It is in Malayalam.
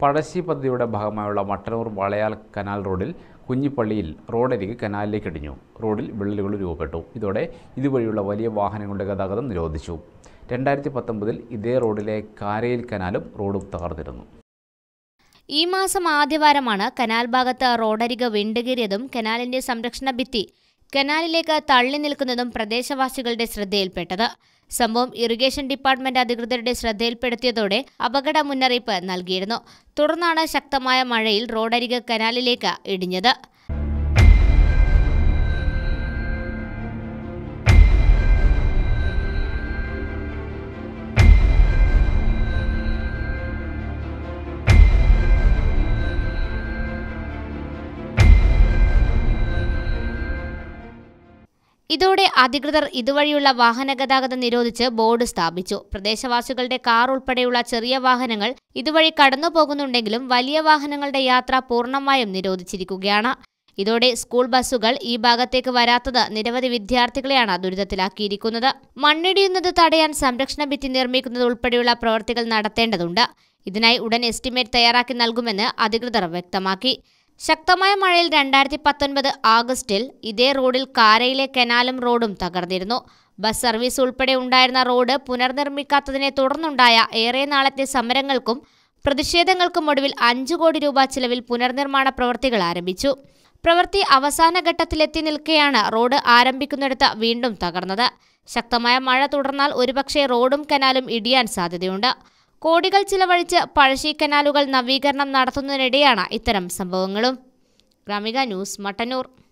പഴശ്ശി പദ്ധതിയുടെ ഭാഗമായുള്ള മട്ടന്നൂർ വളയാൽ കനാൽ റോഡിൽ കുഞ്ഞിപ്പള്ളിയിൽ റോഡരികെ കനാലിലേക്ക് ഇടിഞ്ഞു റോഡിൽ വിള്ളലുകൾ രൂപപ്പെട്ടു ഇതോടെ ഇതുവഴിയുള്ള വലിയ വാഹനങ്ങളുടെ ഗതാഗതം നിരോധിച്ചു രണ്ടായിരത്തി പത്തൊമ്പതിൽ ഇതേ റോഡിലെ കാരയിൽ കനാലും റോഡും തകർന്നിരുന്നു ഈ മാസം ആദ്യവാരമാണ് കനാൽ ഭാഗത്ത് റോഡരിക് വിണ്ടുകീറിയതും കനാലിന്റെ സംരക്ഷണ ഭിത്തി കനാലിലേക്ക് തള്ളി നിൽക്കുന്നതും പ്രദേശവാസികളുടെ ശ്രദ്ധയിൽപ്പെട്ടത് സംഭവം ഇറിഗേഷൻ ഡിപ്പാർട്ട്മെന്റ് അധികൃതരുടെ ശ്രദ്ധയിൽപ്പെടുത്തിയതോടെ അപകട മുന്നറിയിപ്പ് നൽകിയിരുന്നു തുടർന്നാണ് ശക്തമായ മഴയിൽ റോഡരിക് കനാലിലേക്ക് ഇടിഞ്ഞത് ഇതോടെ അധികൃതർ ഇതുവഴിയുള്ള വാഹനഗതാഗതം നിരോധിച്ച് ബോർഡ് സ്ഥാപിച്ചു പ്രദേശവാസികളുടെ കാർ ഉൾപ്പെടെയുള്ള ചെറിയ വാഹനങ്ങൾ ഇതുവഴി കടന്നു പോകുന്നുണ്ടെങ്കിലും വലിയ വാഹനങ്ങളുടെ യാത്ര പൂർണ്ണമായും നിരോധിച്ചിരിക്കുകയാണ് ഇതോടെ സ്കൂൾ ബസ്സുകൾ ഈ ഭാഗത്തേക്ക് വരാത്തത് നിരവധി വിദ്യാർത്ഥികളെയാണ് ദുരിതത്തിലാക്കിയിരിക്കുന്നത് മണ്ണിടിയുന്നത് തടയാൻ സംരക്ഷണ ഭിത്തി നിർമ്മിക്കുന്നത് ഉൾപ്പെടെയുള്ള പ്രവൃത്തികൾ നടത്തേണ്ടതുണ്ട് ഇതിനായി ഉടൻ എസ്റ്റിമേറ്റ് തയ്യാറാക്കി നൽകുമെന്ന് അധികൃതർ വ്യക്തമാക്കി ശക്തമായ മഴയിൽ രണ്ടായിരത്തി പത്തൊൻപത് ആഗസ്റ്റിൽ ഇതേ റോഡിൽ കാരയിലെ കനാലും റോഡും തകർന്നിരുന്നു ബസ് സർവീസ് ഉൾപ്പെടെ ഉണ്ടായിരുന്ന റോഡ് പുനർനിർമ്മിക്കാത്തതിനെ തുടർന്നുണ്ടായ ഏറെ നാളത്തെ സമരങ്ങൾക്കും പ്രതിഷേധങ്ങൾക്കും ഒടുവിൽ അഞ്ചു കോടി രൂപ ചിലവിൽ പുനർനിർമ്മാണ പ്രവൃത്തികൾ ആരംഭിച്ചു പ്രവൃത്തി അവസാന ഘട്ടത്തിലെത്തി നിൽക്കെയാണ് റോഡ് ആരംഭിക്കുന്നിടത്ത് വീണ്ടും തകർന്നത് ശക്തമായ മഴ തുടർന്നാൽ ഒരുപക്ഷെ റോഡും കനാലും ഇടിയാൻ സാധ്യതയുണ്ട് കോടികൾ ചിലവഴിച്ച് പഴശ്ശി കനാലുകൾ നവീകരണം നടത്തുന്നതിനിടെയാണ് ഇത്തരം സംഭവങ്ങളും ഗ്രാമിക ന്യൂസ് മട്ടന്നൂർ